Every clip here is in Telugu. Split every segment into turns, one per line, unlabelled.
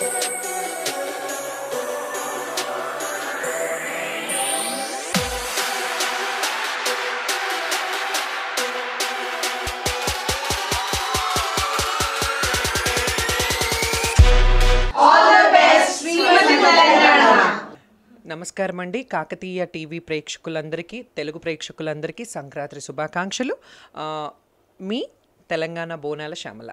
నమస్కారం అండి కాకతీయ టీవీ ప్రేక్షకులందరికీ తెలుగు ప్రేక్షకులందరికీ సంక్రాంతి శుభాకాంక్షలు ఆ, మీ తెలంగాణ బోనాల శ్యామల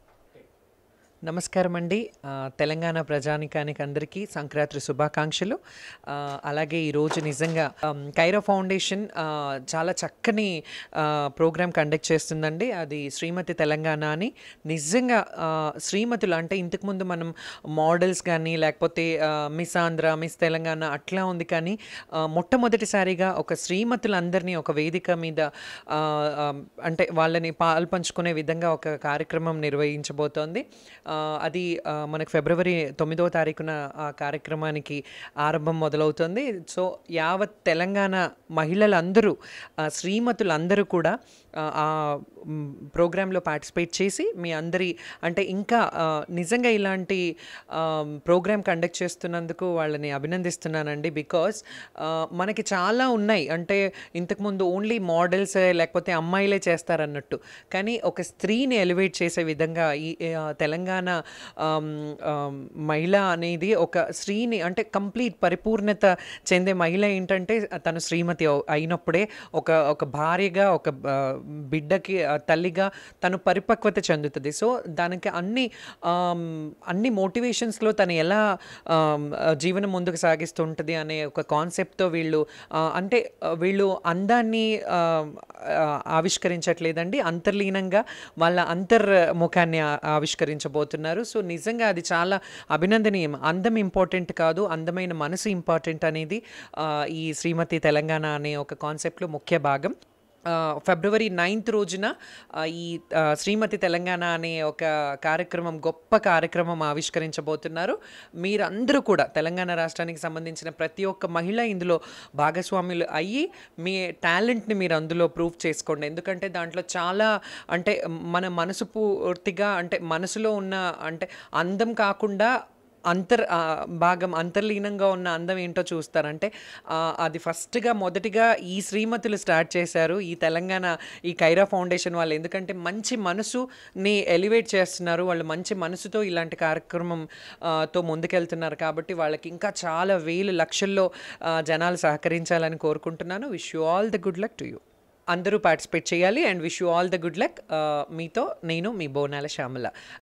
నమస్కారం అండి ఆ, తెలంగాణ ప్రజానికానికి అందరికీ సంక్రాంతి శుభాకాంక్షలు ఆ, అలాగే ఈరోజు నిజంగా ఆమ్, కైరో ఫౌండేషన్ ఆ, చాలా చక్కని ప్రోగ్రామ్ కండక్ట్ చేస్తుందండి అది శ్రీమతి తెలంగాణ అని నిజంగా ఆ, శ్రీమతులు అంటే ఇంతకుముందు మనం మోడల్స్ కానీ లేకపోతే ఆ, మిస్ ఆంధ్ర మిస్ తెలంగాణ అట్లా ఉంది కానీ ఆ, మొట్టమొదటిసారిగా ఒక శ్రీమతులందరినీ ఒక వేదిక మీద ఆ, ఆ, అంటే వాళ్ళని పాల్పంచుకునే విధంగా ఒక కార్యక్రమం నిర్వహించబోతోంది ఆ, అది ఆ, మనకు ఫిబ్రవరి తొమ్మిదో తారీఖున ఆ కార్యక్రమానికి ఆరంభం మొదలవుతుంది సో యావత్ తెలంగాణ మహిళలందరూ ఆ, శ్రీమతులందరూ కూడా ఆ, ఆ మ్, ప్రోగ్రాంలో పార్టిసిపేట్ చేసి మీ అందరి అంటే ఇంకా ఆ, నిజంగా ఇలాంటి ఆ, ప్రోగ్రామ్ కండక్ట్ చేస్తున్నందుకు వాళ్ళని అభినందిస్తున్నానండి బికాస్ మనకి చాలా ఉన్నాయి అంటే ఇంతకుముందు ఓన్లీ మోడల్స్ లేకపోతే అమ్మాయిలే చేస్తారన్నట్టు కానీ ఒక స్త్రీని ఎలివేట్ చేసే విధంగా ఈ ఆ, తెలంగాణ ఆమ్, ఆమ్, మహిళ అనేది ఒక స్త్రీని అంటే కంప్లీట్ పరిపూర్ణత చెందే మహిళ ఏంటంటే తను శ్రీమతి అవ్- అయినప్పుడే ఒక ఒక భార్యగా ఒక ఆ, బిడ్డకి ఆ, తల్లిగా తను పరిపక్వత చెందుతుంది సో దానికి అన్ని ఆమ్, అన్ని మోటివేషన్స్లో తను ఎలా ఆమ్, ఆ, జీవనం ముందుకు సాగిస్తుంటుంది అనే ఒక కాన్సెప్ట్తో వీళ్ళు ఆ, అంటే ఆ, వీళ్ళు అందాన్ని ఆ, ఆ, ఆవిష్కరించట్లేదండి అంతర్లీనంగా వాళ్ళ అంతర్ముఖాన్ని ఆ- ఆవిష్కరించబోతున్నారు సో నిజంగా అది చాలా అభినందనీయం అందం ఇంపార్టెంట్ కాదు అందమైన మనసు ఇంపార్టెంట్ అనేది ఆ, ఈ శ్రీమతి తెలంగాణ అనే ఒక కాన్సెప్ట్లో ముఖ్య భాగం ఆ, ఫిబ్రవరి నైన్త్ రోజున ఆ, ఈ ఆ, శ్రీమతి తెలంగాణ అనే ఒక కార్యక్రమం గొప్ప కార్యక్రమం ఆవిష్కరించబోతున్నారు మీరందరూ కూడా తెలంగాణ రాష్ట్రానికి సంబంధించిన ప్రతి ఒక్క మహిళ ఇందులో భాగస్వాములు అయ్యి మీ టాలెంట్ని మీరు అందులో ప్రూవ్ చేసుకోండి ఎందుకంటే దాంట్లో చాలా అంటే మన మనసు పూర్తిగా అంటే మనసులో ఉన్న అంటే అందం కాకుండా అంతర్ ఆ, భాగం అంతర్లీనంగా ఉన్న అందం ఏంటో చూస్తారంటే ఆ, అది ఫస్ట్గా మొదటిగా ఈ శ్రీమతులు స్టార్ట్ చేశారు ఈ తెలంగాణ ఈ కైరా ఫౌండేషన్ వాళ్ళు ఎందుకంటే మంచి మనసుని ఎలివేట్ చేస్తున్నారు వాళ్ళు మంచి మనసుతో ఇలాంటి కార్యక్రమం ఆ, తో ముందుకెళ్తున్నారు కాబట్టి వాళ్ళకి ఇంకా చాలా వేలు లక్షల్లో ఆ, జనాలు సహకరించాలని కోరుకుంటున్నాను wish you all the good luck to you అందరూ పార్టిసిపేట్ చేయాలి and wish you all the good luck మీతో నేను మీ బోనాల శ్యామల